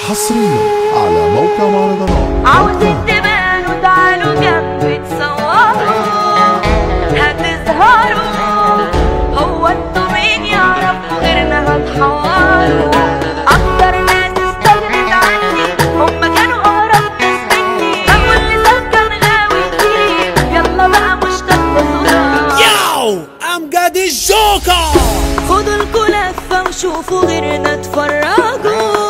حصريا على موقع مهرجانات عاوزين تبانوا تعالوا جنبي تصوروا هتظهروا هو انتوا مين يعرفوا غيرنا هتحوروا اكتر ناس استغنت عني هم كانوا اقرب ناس مني ابو اللسان كان غاوي كتير يلا بقى مش تنبسطوا Yo, I'm got this joker. خدوا لكوا لفة وشوفوا غيرنا اتفرجوا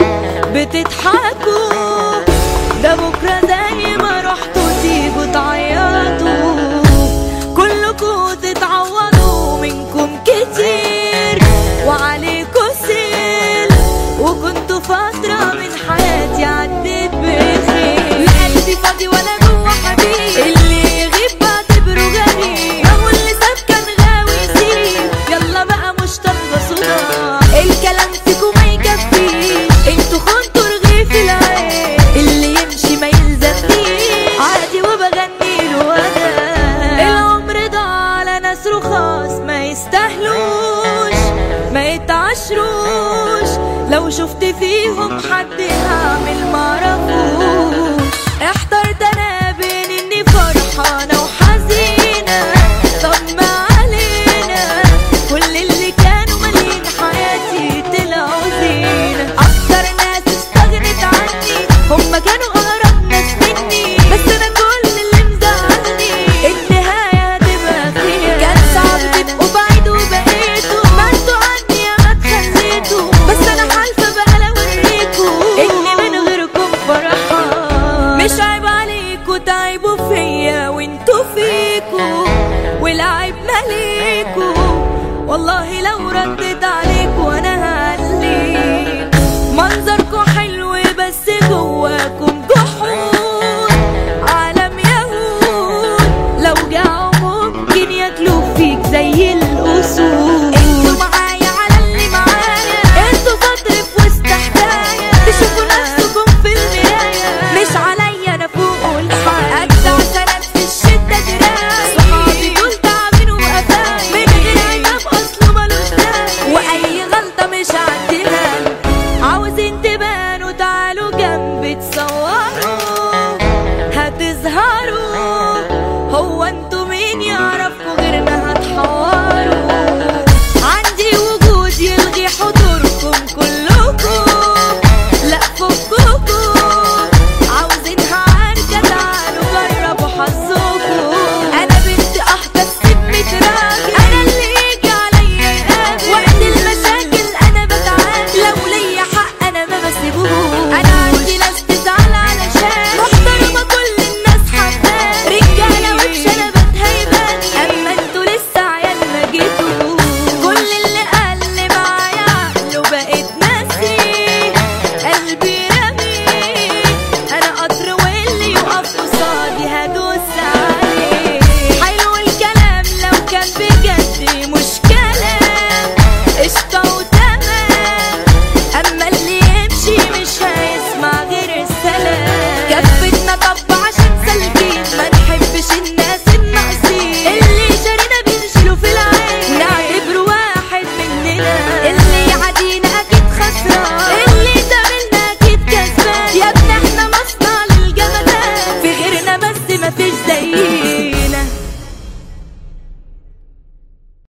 بتضحكوا ده بكرة زي ما رحتوا تيجوا تعيطوا كلكوا تتعوضوا منكم كتير وعليكوا سيل وكنتوا فترة من حياتي عدت بخير لا قلبي فاضي ولا جوه حبيب اللي يغيب بعتبره غريب هو اللي ساب كان غاوي يسيب يلا بقى مش تنبسطوا الكلام فيكم ما يكفيش انتوا خنتوا رغيف العين اللي يمشي ما يلزمنيش عادي وبغني له انا العمر ضاع على ناس رخاص ما يستاهلوش ما يتعشروش لو شفت فيهم حد هعمل معرفوش احترت انا بين اني فرحانه